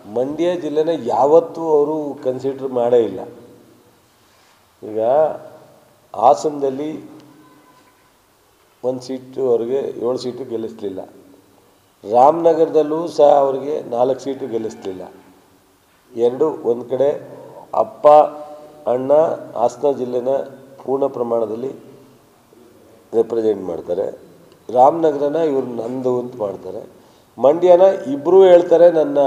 ಮಂಡ್ಯ ಜಿಲ್ಲೆನ ಯಾವತ್ತೂ ಅವರು ಕನ್ಸಿಡರ್ ಮಾಡೇ ಇಲ್ಲ ಈಗ ಹಾಸನದಲ್ಲಿ ಒಂದು ಸೀಟು ಅವ್ರಿಗೆ ಏಳು ಸೀಟು ಗೆಲ್ಲಿಸಲಿಲ್ಲ ರಾಮನಗರದಲ್ಲೂ ಸಹ ಅವ್ರಿಗೆ ನಾಲ್ಕು ಸೀಟು ಗೆಲ್ಲಿಸಲಿಲ್ಲ ಎರಡು ಒಂದು ಕಡೆ ಅಪ್ಪ ಅಣ್ಣ ಹಾಸನ ಜಿಲ್ಲೆನ ಪೂರ್ಣ ಪ್ರಮಾಣದಲ್ಲಿ ರೆಪ್ರೆಸೆಂಟ್ ಮಾಡ್ತಾರೆ ರಾಮನಗರನ ಇವ್ರು ನಂದು ಅಂತ ಮಾಡ್ತಾರೆ ಮಂಡ್ಯನ ಇಬ್ಬರೂ ಹೇಳ್ತಾರೆ ನನ್ನ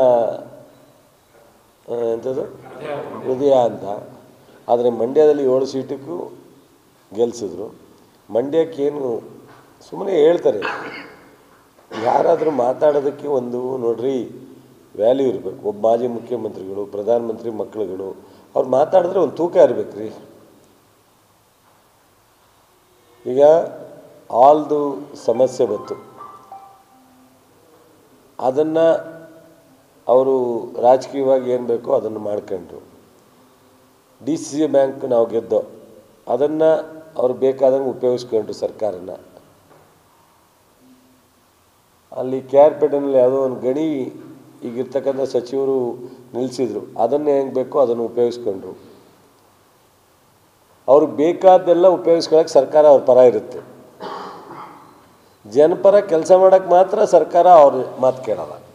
ಆ, ಎಂಥದ್ದು ಹೃದಯ ಅಂತ ಆದರೆ ಮಂಡ್ಯದಲ್ಲಿ ಏಳು ಸೀಟಕ್ಕೂ ಗೆಲ್ಲಿಸಿದ್ರು ಮಂಡ್ಯಕ್ಕೇನು ಸುಮ್ಮನೆ ಹೇಳ್ತಾರೆ ಯಾರಾದರೂ ಮಾತಾಡೋದಕ್ಕೆ ಒಂದು ನೋಡ್ರಿ ವ್ಯಾಲ್ಯೂ ಇರಬೇಕು ಒಬ್ಬ ಮಾಜಿ ಮುಖ್ಯಮಂತ್ರಿಗಳು ಪ್ರಧಾನಮಂತ್ರಿ ಮಕ್ಕಳುಗಳು ಅವ್ರು ಮಾತಾಡಿದ್ರೆ ಒಂದು ತೂಕ ಇರಬೇಕು ರೀ ಈಗ ಆಲ್ದು ಸಮಸ್ಯೆ ಬಂತು ಅದನ್ನು ಅವರು ರಾಜಕೀಯವಾಗಿ ಏನು ಬೇಕೋ ಅದನ್ನು ಮಾಡ್ಕೊಂಡ್ರು ಡಿ ಸಿ ಸಿ ಬ್ಯಾಂಕ್ ನಾವು ಗೆದ್ದೋ ಅದನ್ನು ಅವ್ರು ಬೇಕಾದಂಗೆ ಉಪಯೋಗಿಸ್ಕೊಂಡ್ರು ಸರ್ಕಾರನ ಅಲ್ಲಿ ಕೆ ಆರ್ ಪೇಟೆನಲ್ಲಿ ಯಾವುದೋ ಒಂದು ಗಣಿ ಈಗಿರ್ತಕ್ಕಂಥ ಸಚಿವರು ನಿಲ್ಲಿಸಿದ್ರು ಅದನ್ನೇ ಹೆಂಗೆ ಬೇಕೋ ಅದನ್ನು ಉಪಯೋಗಿಸ್ಕೊಂಡ್ರು ಅವ್ರಿಗೆ ಬೇಕಾದ್ದೆಲ್ಲ ಉಪಯೋಗಿಸ್ಕೊಳಕ್ಕೆ ಸರ್ಕಾರ ಅವ್ರ ಪರ ಇರುತ್ತೆ ಜನಪರ ಕೆಲಸ ಮಾಡೋಕ್ಕೆ ಮಾತ್ರ ಸರ್ಕಾರ ಅವ್ರ ಮಾತು ಕೇಳಲ್ಲ